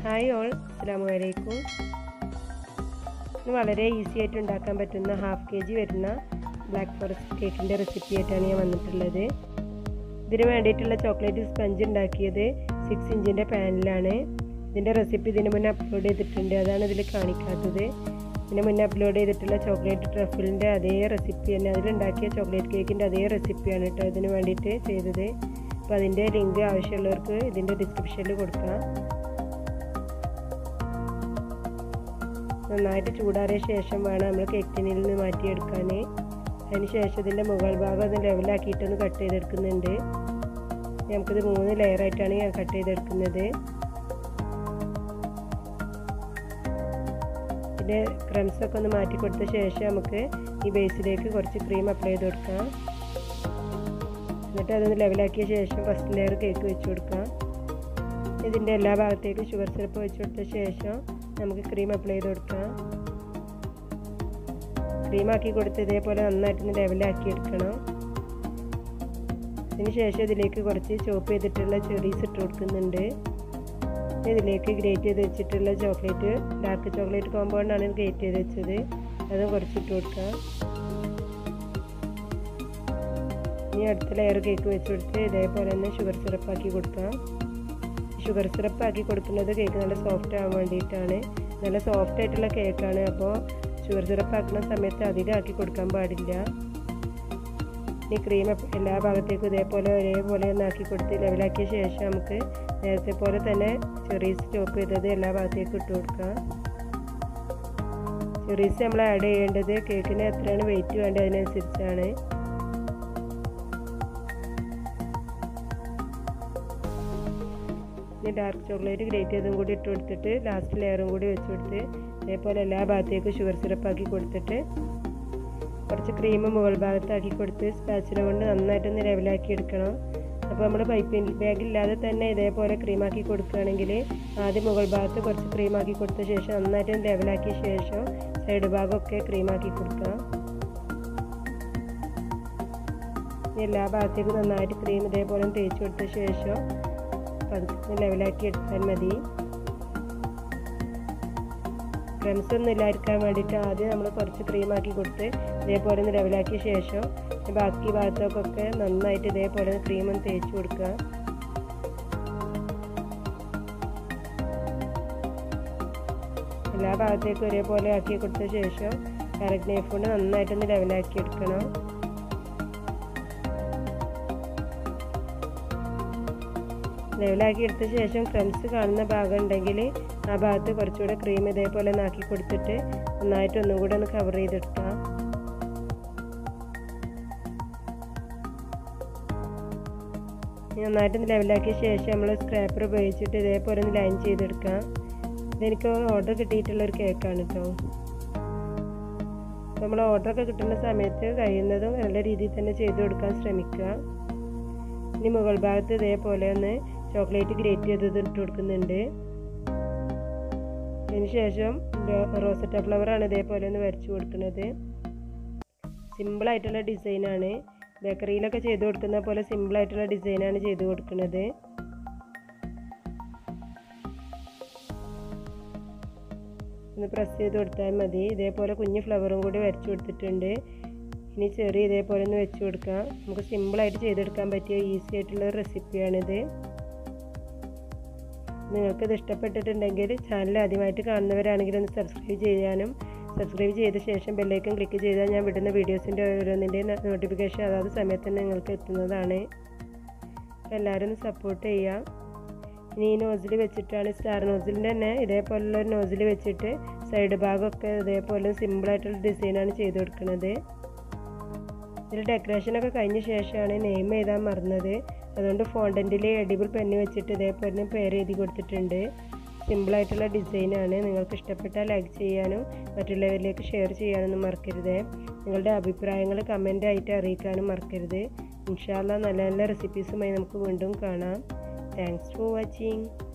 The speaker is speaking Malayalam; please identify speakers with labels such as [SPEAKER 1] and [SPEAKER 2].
[SPEAKER 1] ഹായ് ഓൾ അസ്സാമു അലൈക്കും ഇന്ന് വളരെ ഈസി ആയിട്ട് ഉണ്ടാക്കാൻ പറ്റുന്ന ഹാഫ് കെ ജി വരുന്ന ബ്ലാക്ക് ഫോറസ്റ്റ് കേക്കിൻ്റെ റെസിപ്പി ആയിട്ടാണ് ഞാൻ വന്നിട്ടുള്ളത് ഇതിന് വേണ്ടിയിട്ടുള്ള ചോക്ലേറ്റ് സ്പഞ്ച് ഉണ്ടാക്കിയത് സിക്സ് ഇഞ്ചിൻ്റെ പാനിലാണ് ഇതിൻ്റെ റെസിപ്പി ഇതിന് മുന്നേ അപ്ലോഡ് ചെയ്തിട്ടുണ്ട് അതാണ് ഇതിൽ കാണിക്കാത്തത് ഇതിന് മുന്നേ അപ്ലോഡ് ചെയ്തിട്ടുള്ള ചോക്ലേറ്റ് ട്രഫിളിൻ്റെ അതേ റെസിപ്പി തന്നെ അതിലുണ്ടാക്കിയ ചോക്ലേറ്റ് കേക്കിൻ്റെ അതേ റെസിപ്പിയാണ് കേട്ടോ ഇതിന് വേണ്ടിയിട്ട് ചെയ്തത് അപ്പോൾ അതിൻ്റെ ലിങ്ക് ആവശ്യമുള്ളവർക്ക് ഇതിൻ്റെ ഡിസ്ക്രിപ്ഷനിൽ കൊടുക്കാം നന്നായിട്ട് ചൂടാറിയ ശേഷം വേണം നമ്മൾ കേക്ക് ടിന്നിൽ നിന്ന് മാറ്റിയെടുക്കാൻ അതിന് ശേഷം ഇതിൻ്റെ മുകൾ ഭാഗം ഒന്ന് ലെവലാക്കിയിട്ടൊന്ന് കട്ട് ചെയ്തെടുക്കുന്നുണ്ട് നമുക്കിത് മൂന്ന് ലെയറായിട്ടാണ് ഞാൻ കട്ട് ചെയ്തെടുക്കുന്നത് പിന്നെ ക്രംസ് ഒക്കെ ഒന്ന് മാറ്റി കൊടുത്ത ശേഷം നമുക്ക് ഈ ബേസിലേക്ക് കുറച്ച് ക്രീം അപ്ലൈ ചെയ്ത് കൊടുക്കാം എന്നിട്ട് അതൊന്ന് ലെവലാക്കിയ ശേഷം ഫസ്റ്റ് ലെയർ കേക്ക് വെച്ച് കൊടുക്കാം ഇതിൻ്റെ എല്ലാ ഭാഗത്തേക്കും ഷുഗർ സിറപ്പ് വെച്ച് കൊടുത്ത ശേഷം നമുക്ക് ക്രീം അപ്ലൈ ചെയ്ത് കൊടുക്കാം ക്രീം ആക്കി കൊടുത്ത് ഇതേപോലെ നന്നായിട്ടൊന്ന് ലെവലാക്കി എടുക്കണം അതിന് ശേഷം ഇതിലേക്ക് കുറച്ച് ചോപ്പ് ചെയ്തിട്ടുള്ള ചെറീസ് ഇട്ട് കൊടുക്കുന്നുണ്ട് ഇതിലേക്ക് ഗ്രേറ്റ് ചെയ്ത് വെച്ചിട്ടുള്ള ചോക്ലേറ്റ് ഡാർക്ക് ചോക്ലേറ്റ് കോമ്പൗണ്ടാണ് ഗ്രേറ്റ് ചെയ്ത് വെച്ചത് അതും കുറച്ചിട്ട് കൊടുക്കാം ഇനി അടുത്ത ലെയർ കേക്ക് വെച്ച് കൊടുത്ത് ഇതേപോലെ തന്നെ ഷുഗർ സിറപ്പ് ആക്കി കൊടുക്കാം ഷുഗർ സിറപ്പ് ആക്കി കൊടുക്കുന്നത് കേക്ക് നല്ല സോഫ്റ്റ് ആവാൻ വേണ്ടിയിട്ടാണ് നല്ല സോഫ്റ്റ് ആയിട്ടുള്ള കേക്കാണ് അപ്പോൾ ഷുഗർ സിറപ്പ് ആക്കുന്ന സമയത്ത് അധികം ആക്കി കൊടുക്കാൻ പാടില്ല ഇനി ക്രീം എല്ലാ ഭാഗത്തേക്കും ഇതേപോലെ ഒരേപോലെ ഒന്ന് ആക്കി കൊടുത്ത് ലെവലാക്കിയ ശേഷം നമുക്ക് നേരത്തെ പോലെ തന്നെ ചെറീസ് ചോപ്പ് ചെയ്തത് എല്ലാ ഭാഗത്തേക്കും ഇട്ട് കൊടുക്കാം ചെറീസ് നമ്മൾ ആഡ് ചെയ്യേണ്ടത് കേക്കിന് എത്രയാണ് വെയിറ്റ് വേണ്ടത് അതിനനുസരിച്ചാണ് ഇനി ഡാർക്ക് ചോക്ലേറ്റ് ഗ്രേറ്റ് ചെയ്തും കൂടി ഇട്ട് കൊടുത്തിട്ട് ലാസ്റ്റ് ലെയറും കൂടി വെച്ച് കൊടുത്ത് അതേപോലെ എല്ലാ ഭാഗത്തേക്കും ഷുഗർ സിറപ്പ് ആക്കി കൊടുത്തിട്ട് കുറച്ച് ക്രീം മുകൾ ഭാഗത്താക്കി കൊടുത്ത് സ്പാച്ചില കൊണ്ട് നന്നായിട്ടൊന്ന് ലെവലാക്കി എടുക്കണം അപ്പോൾ നമ്മൾ പൈപ്പിംഗ് ബാഗ് ഇല്ലാതെ തന്നെ ഇതേപോലെ ക്രീമാക്കി കൊടുക്കുകയാണെങ്കിൽ ആദ്യം മുകൾ ഭാഗത്ത് കുറച്ച് ക്രീമാക്കി കൊടുത്ത ശേഷം നന്നായിട്ട് ലെവലാക്കിയ ശേഷം സൈഡ് ഭാഗമൊക്കെ ക്രീമാക്കി കൊടുക്കാം എല്ലാ ഭാഗത്തേക്കും നന്നായിട്ട് ക്രീം ഇതേപോലെ തേച്ച് കൊടുത്ത ശേഷം പതുക്കെ ലെവലാക്കി എടുത്താൽ മതി ക്രംസ് ഒന്നും ഇല്ലാതിരിക്കാൻ വേണ്ടിയിട്ട് ആദ്യം നമ്മൾ കുറച്ച് ക്രീമാക്കി കൊടുത്ത് ഇതേപോലെ ഒന്ന് ലെവലാക്കിയ ശേഷം ബാക്കി ഭാഗത്തൊക്കെ നന്നായിട്ട് ഇതേപോലെ ക്രീം ഒന്ന് തേച്ച് കൊടുക്കുക എല്ലാ ഭാഗത്തേക്കും ഒരേപോലെ ആക്കി കൊടുത്ത ശേഷം കറക്റ്റ് നൈഫ് കൊണ്ട് നന്നായിട്ടൊന്ന് ലെവലാക്കി എടുക്കണം ലെവലാക്കി എടുത്ത ശേഷം ക്രംസ് കാണുന്ന ഭാഗം ഉണ്ടെങ്കിൽ ആ ഭാഗത്ത് കുറച്ചുകൂടെ ക്രീം ഇതേപോലെ നാക്കി കൊടുത്തിട്ട് നന്നായിട്ട് ഒന്നും കൂടെ ഒന്ന് കവർ ചെയ്തെടുക്കാം നന്നായിട്ട് ലെവലാക്കിയ ശേഷം നമ്മൾ സ്ക്രാപ്പർ ഉപയോഗിച്ചിട്ട് ഇതേപോലെ ഒന്ന് ലൈൻ ചെയ്തെടുക്കാം ഇതെനിക്ക് ഓർഡർ കിട്ടിയിട്ടുള്ള ഒരു കേക്കാണ് കേട്ടോ നമ്മൾ ഓർഡറൊക്കെ കിട്ടുന്ന സമയത്ത് കഴിയുന്നതും നല്ല രീതിയിൽ തന്നെ ചെയ്ത് കൊടുക്കാൻ ശ്രമിക്കുക ഇനി മുകൾ ഭാഗത്ത് ഇതേപോലെ ഒന്ന് ചോക്ലേറ്റ് ഗ്രേറ്റ് ചെയ്തത് ഇട്ട് കൊടുക്കുന്നുണ്ട് അതിന് ശേഷം റോസറ്റ ഫ്ലവറാണ് ഇതേപോലെ ഒന്ന് വരച്ചു കൊടുക്കുന്നത് സിമ്പിളായിട്ടുള്ള ഡിസൈനാണ് ബേക്കറിയിലൊക്കെ ചെയ്ത് കൊടുക്കുന്ന പോലെ സിമ്പിളായിട്ടുള്ള ഡിസൈനാണ് ചെയ്ത് കൊടുക്കുന്നത് ഒന്ന് പ്രസ് ചെയ്ത് കൊടുത്താൽ മതി ഇതേപോലെ കുഞ്ഞ് ഫ്ലവറും കൂടി വരച്ചു കൊടുത്തിട്ടുണ്ട് ഇനി ചെറിയ ഇതേപോലെ ഒന്ന് വെച്ച് കൊടുക്കാം നമുക്ക് സിമ്പിളായിട്ട് ചെയ്തെടുക്കാൻ പറ്റിയ ഈസി ആയിട്ടുള്ള റെസിപ്പിയാണിത് നിങ്ങൾക്കിത് ഇഷ്ടപ്പെട്ടിട്ടുണ്ടെങ്കിൽ ചാനൽ ആദ്യമായിട്ട് കാണുന്നവരാണെങ്കിൽ ഒന്ന് സബ്സ്ക്രൈബ് ചെയ്യാനും സബ്സ്ക്രൈബ് ചെയ്ത ശേഷം ബെല്ലൈക്കൻ ക്ലിക്ക് ചെയ്താൽ ഞാൻ വിടുന്ന വീഡിയോസിൻ്റെ ഓരോന്നിൻ്റെ നോട്ടിഫിക്കേഷൻ അതാത് സമയത്ത് തന്നെ നിങ്ങൾക്ക് എത്തുന്നതാണ് അപ്പോൾ എല്ലാവരും ഒന്ന് സപ്പോർട്ട് ചെയ്യാം ഇനി ഈ നോസിൽ വെച്ചിട്ടാണ് സ്റ്റാർ നോസിലിൻ്റെ തന്നെ ഇതേപോലുള്ള ഒരു നോസിൽ വെച്ചിട്ട് സൈഡ് ഭാഗമൊക്കെ ഇതേപോലെ സിമ്പിളായിട്ടുള്ള ഡിസൈനാണ് ചെയ്ത് കൊടുക്കുന്നത് ഇതിൽ ഡെക്കറേഷനൊക്കെ കഴിഞ്ഞ ശേഷമാണ് നെയിം എഴുതാൻ മറന്നത് അതുകൊണ്ട് ഫോണ്ടൻറ്റിൽ എഡിബിൾ പെന്ന് വെച്ചിട്ട് ഇതേപോലെ പേര് എഴുതി കൊടുത്തിട്ടുണ്ട് സിമ്പിളായിട്ടുള്ള ഡിസൈനാണ് നിങ്ങൾക്ക് ഇഷ്ടപ്പെട്ടാൽ ലൈക്ക് ചെയ്യാനും മറ്റുള്ളവരിലേക്ക് ഷെയർ ചെയ്യാനൊന്നും മറക്കരുത് നിങ്ങളുടെ അഭിപ്രായങ്ങൾ കമൻ്റ് ആയിട്ട് അറിയിക്കാനും മറക്കരുത് ഇൻഷാല്ല നല്ല നല്ല റെസിപ്പീസുമായി നമുക്ക് വീണ്ടും കാണാം താങ്ക്സ് ഫോർ വാച്ചിങ്